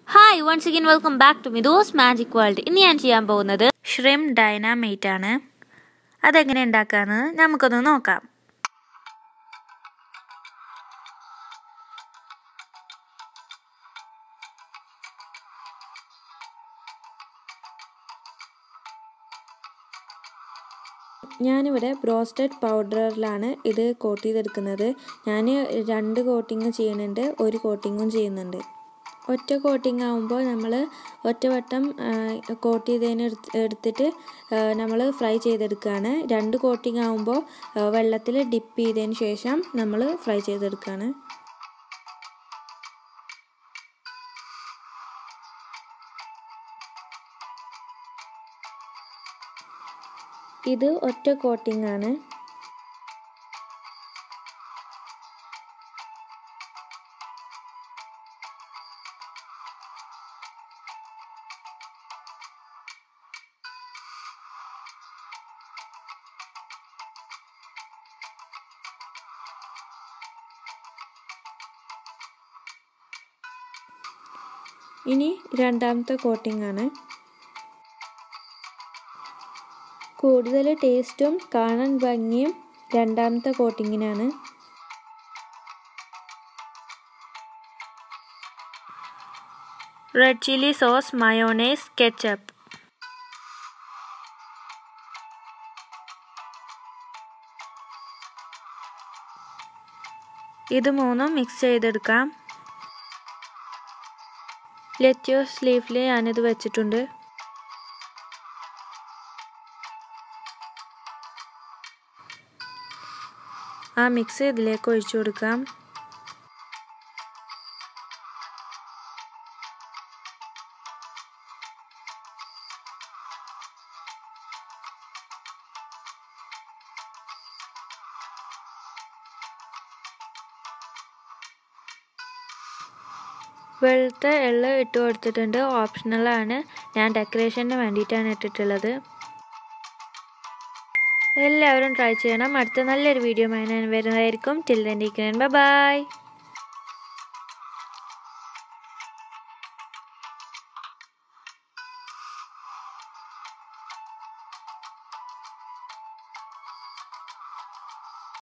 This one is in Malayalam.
hi once again welcome back to mythos magic world ഇന്ന് ഞാൻ ചെയ്യാൻ പോകുന്നത് ഷ്രിം ഡൈനാമൈറ്റ് ആണ് അതെങ്ങനെ ഉണ്ടാക്കാമെന്ന് നമുക്കൊന്ന് നോക്കാം ഞാനിവിടെ ബ്രോസ്റ്റഡ് പൗഡറിലാണ് ഇത് കോട്ട് ചെയ്തെടുക്കുന്നത് ഞാൻ രണ്ട് കോട്ടിങ് ചെയ്യുന്നുണ്ട് ഒരു കോട്ടിങ്ങും ചെയ്യുന്നുണ്ട് ഒറ്റ കോട്ടിങ് ആകുമ്പോൾ നമ്മൾ ഒറ്റവട്ടം കോട്ട് ചെയ്തതിന് എടുത്തിട്ട് നമ്മൾ ഫ്രൈ ചെയ്തെടുക്കുകയാണ് രണ്ട് കോട്ടിങ് ആകുമ്പോൾ വെള്ളത്തിൽ ഡിപ്പ് ചെയ്തതിന് ശേഷം നമ്മൾ ഫ്രൈ ചെയ്തെടുക്കുകയാണ് ഇത് ഒറ്റ കോട്ടിംഗ് ആണ് ഇനി രണ്ടാമത്തെ കോട്ടിംഗ് ആണ് കൂടുതൽ ടേസ്റ്റും കാണാൻ ഭംഗിയും രണ്ടാമത്തെ കോട്ടിങ്ങിനാണ് red chilli sauce mayonnaise ketchup ഇത് മൂന്നും മിക്സ് ചെയ്തെടുക്കാം ലെറ്റ്യൂസ് ലീഫിൽ ഞാനിത് വെച്ചിട്ടുണ്ട് ആ മിക്സ് ഇതിലേക്ക് ഒഴിച്ചു കൊടുക്കാം വെളുത്ത എള്ള് ഇട്ട് കൊടുത്തിട്ടുണ്ട് ഓപ്ഷണലാണ് ഞാൻ ഡെക്കറേഷന് വേണ്ടിയിട്ടാണ് ഇട്ടിട്ടുള്ളത് എല്ലാവരും ട്രൈ ചെയ്യണം അടുത്ത നല്ലൊരു വീഡിയോ ഞാൻ വരുന്നതായിരിക്കും ടിൽ ദൻ ബൈ ബൈ